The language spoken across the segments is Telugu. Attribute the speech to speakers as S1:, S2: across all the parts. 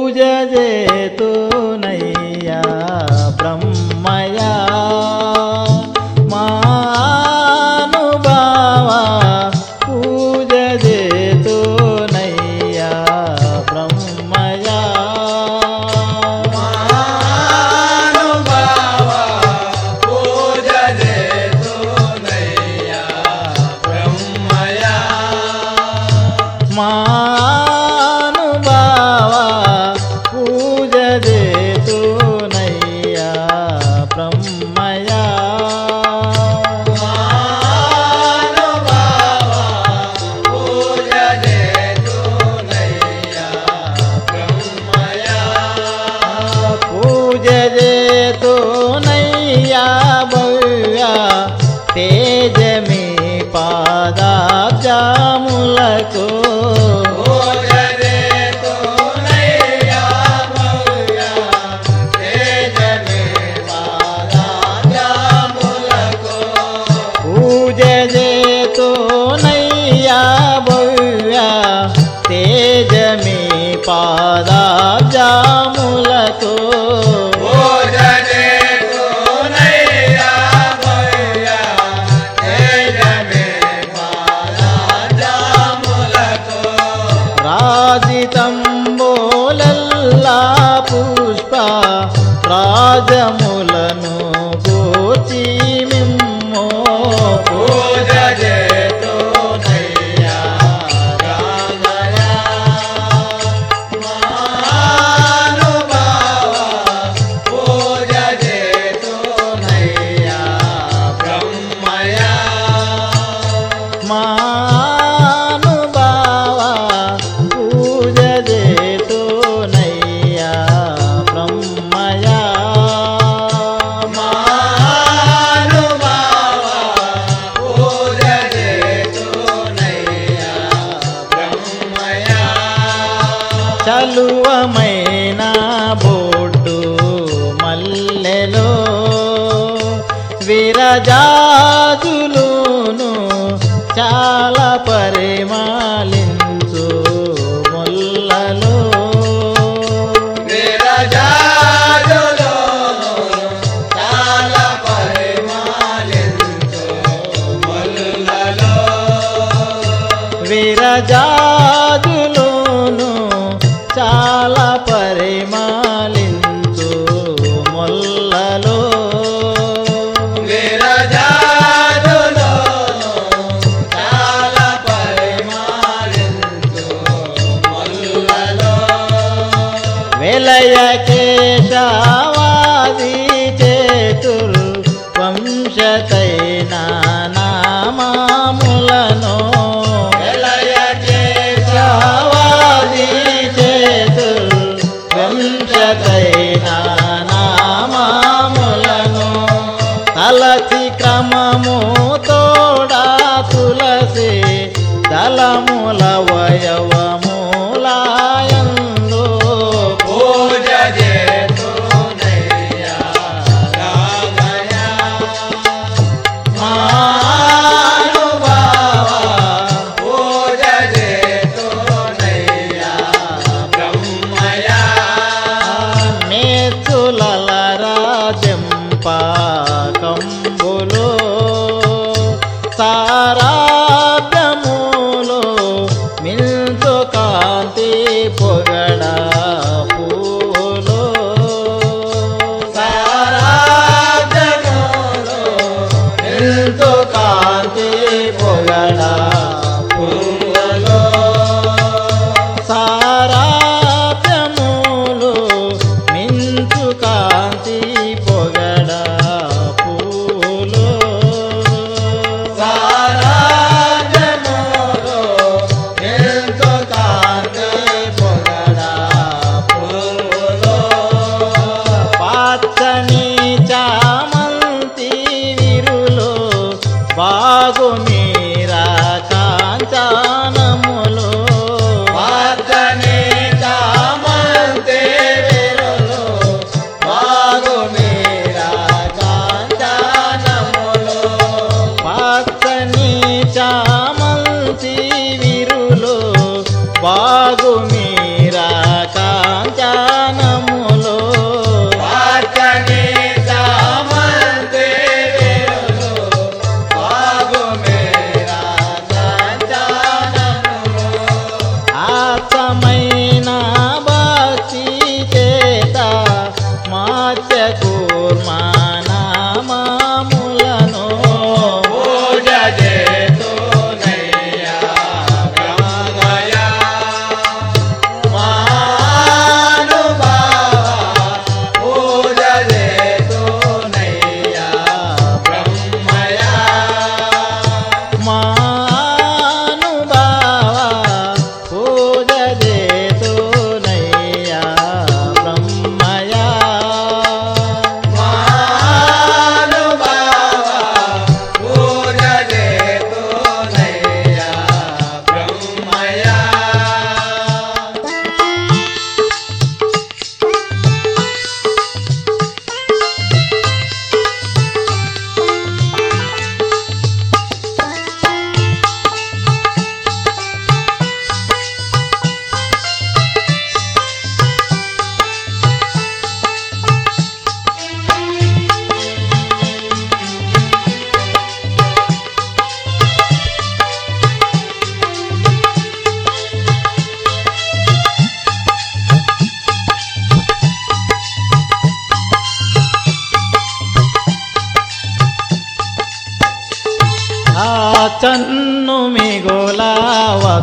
S1: పూజ చేతునయ్యా బ్రహ్మయా మానుభావ పూజ చేతునయ్యా బ్రహ్మయా
S2: మానుభావ పూజ చేతునయ్యా బ్రహ్మయా
S1: మానుభావ పూజ చేతునయ్యా బ్రహ్మయా
S2: మానుభావ పూజ చేతునయ్యా బ్రహ్మయా
S1: పూజ చేతునయ్యా భవ్య తేజమి పాదాబ్జాములకు
S2: పూజ చేతునయ్యా భవ్య తేజమే పాదాములకు
S1: పూజ చేతునయ్యా భవ్య తేజమి పాదాబ్జాములకు
S2: పూజ చేతునయ్యా భవ్య తేజమే పాదాములకు
S1: రాజితంబోలల్లా పుష్ప రాజములను గోచి మిమ్మో
S2: పూజ చేతునయ్యా రామయా మానుభావ పూజ చేతునయ్యా బ్రహ్మయా
S1: మానుభావ పూజ చేతునయ్యా బ్రహ్మయా
S2: మానుభావ పూజ చేతునయ్యా బ్రహ్మయా
S1: చలువమైన బొడ్డు మల్లెలో విరజాజులును చాలా పరిమాలించు ముల్లలో
S2: విరజాజులోను చాలా పరిమాలించు ముల్లలో
S1: విరజాజులును చాలా పరిమాలించు ముల్లలో
S2: విరజాజులోను చాలా పరిమాలించు ముల్లలో
S1: వెలయ కేశవాది చేతుర్ వంశతైన నామాములను
S2: వెలయ
S1: కేశవాది చేతుర్ వంశతైన నామాములను తలచి క్రమము తోడా తులసి దళముల వయవములాయందు
S2: పూజ చేతునయ్యా రామయా మానుభావ పూజ చేతునయ్యా బ్రహ్మయా
S1: మేతులల రాజంపా కంబులు సారాభ్యములు మిల్తు కాంతి పొగడ పూలు
S2: సారాజములో
S1: మిల్తు కాంతి పొగడ పూలు సారాభ్యములు మించు కాంతి పొగడ పూలు
S2: సారాజములో ఎంతో కాంతి పొగడా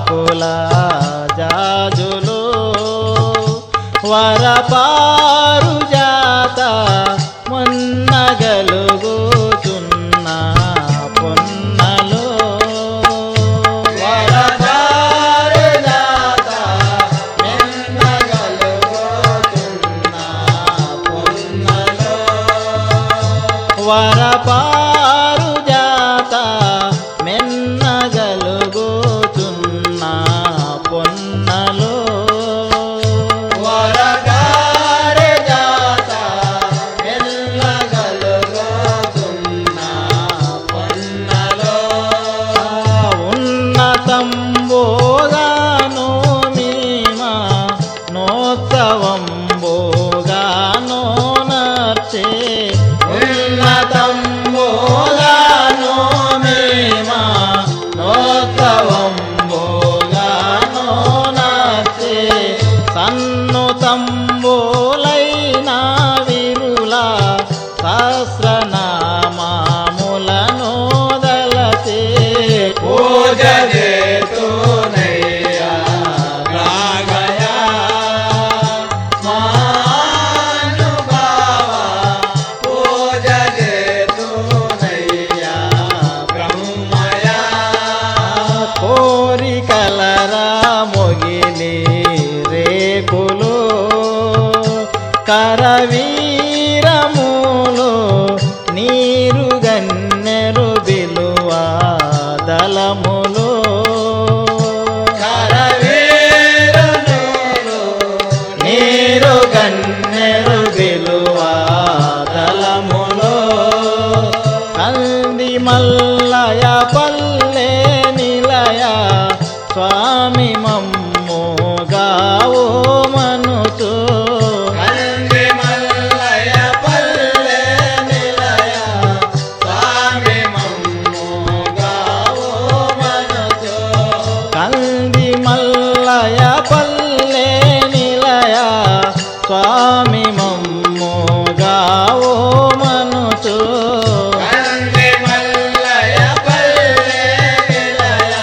S1: ఆకుల జాజులు వరపారు జాత మొన్నగలుగుతున్న పొన్నలో
S2: వరదారు దాత మెన్నగలుగుతున్న పొన్నలో
S1: వరపారు జాత మెన్నగలుగుతున్న పొన్నలో
S2: వరదారు దాత మెన్నగలుగుతున్న పొన్నలో
S1: ఉన్నతంబోగాను మీమా నోత్సవంబోగానో నర్చే ఉన్నతంబోగాను మీమా నోత్సవంబోగానో నర్చే సన్నుతంబోలైన విరులా సహస్రనామాములను దలచే
S2: పూజ చేతునయ్యా రాగయా మానుభావ పూజ చేతునయ్యా బ్రహ్మయా
S1: కోరికలరా మొగిలి రేకులు కరవీరములు నీరు గన్నెరు బిలువ దళములు
S2: కరవీరనులు
S1: నీరు గన్నెరు బిలువ దళములో కంది మల్లయ పల్లె నిలయ స్వామి మమ్ము గావో మనుచు
S2: కంది మల్లయ పల్లె నిలయ స్వామి మమ్ము గావో మనసు
S1: కంది మల్లయ పల్లె నిలయ స్వామి మమ్ము గావో మనుచు
S2: కంది మల్లయ పల్లె నిలయ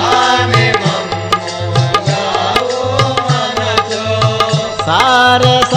S2: స్వామి మమ్ము గావో మనసు
S1: సారస